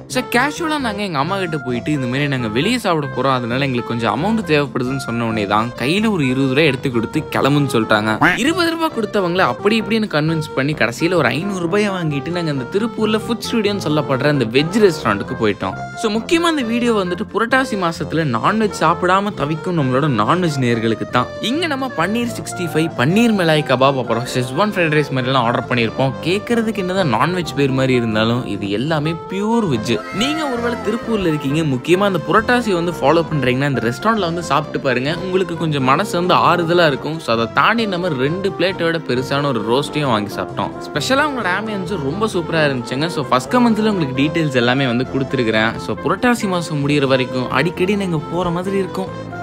so கேஷுவலாக நாங்கள் எங்கள் அம்மா கிட்ட போயிட்டு இந்த மாதிரி நாங்கள் வெளியே சாப்பிட போகிறோம் அதனால எங்களுக்கு கொஞ்சம் அமௌண்ட் தேவைப்படுதுன்னு சொன்ன உடனே தான் கையில் ஒரு இருபது ரூபாய் எடுத்து கொடுத்து கிளம்புன்னு சொல்லிட்டாங்க இருபது ரூபாய் கொடுத்தவங்கள அப்படி இப்படின்னு கன்வின்ஸ் பண்ணி கடைசியில் ஒரு ஐநூறு ரூபாயை வாங்கிட்டு நாங்கள் அந்த திருப்பூரில் ஃபுட் ஸ்டுடியோன்னு சொல்லப்படுற அந்த வெஜ் ரெஸ்டாரண்ட்டுக்கு போயிட்டோம் ஸோ முக்கியமாக அந்த வீடியோ வந்துட்டு புரட்டாசி மாசத்துல நான்வெஜ் சாப்பிடாம தவிக்கும் நம்மளோட நான்வெஜ் நேர்களுக்கு தான் இங்கே நம்ம பன்னீர் சிக்ஸ்டி ஃபைவ் பன்னீர் மிளாய் கபாப் அப்புறம் ஷெஸ்வான் ஃப்ரைட் ரைஸ் மாதிரிலாம் ஆர்டர் பண்ணியிருப்போம் கேட்கறதுக்கு என்னதான் நான்வெஜ் பேர் மாதிரி இருந்தாலும் இது எல்லாமே பியூர் வெஜ் நீங்க ஒருவேளை திருப்பூர்ல இருக்கீங்க முக்கியமா அந்த புரட்டாசி வந்து ஃபாலோ பண்றீங்கன்னா இந்த ரெஸ்டாரண்ட்ல வந்து சாப்பிட்டு பாருங்க உங்களுக்கு கொஞ்சம் மனசு வந்து ஆறுதலா இருக்கும் ஸோ அதை தாண்டி நம்ம ரெண்டு பிளேட்டோட பெருசான ஒரு ரோஸ்ட்டையும் வாங்கி சாப்பிட்டோம் ஸ்பெஷலாக உங்களோட ஆம்பியன்ஸும் ரொம்ப சூப்பராக இருந்துச்சுங்க ஸோ ஃபர்ஸ்ட் கமெண்ட்ஸில் உங்களுக்கு டீட்டெயில்ஸ் எல்லாமே வந்து கொடுத்துருக்குறேன் ஸோ புரட்டாசி மாதம் முடியிற வரைக்கும் அடிக்கடி நீங்கள் போகிற மாதிரி இருக்கும்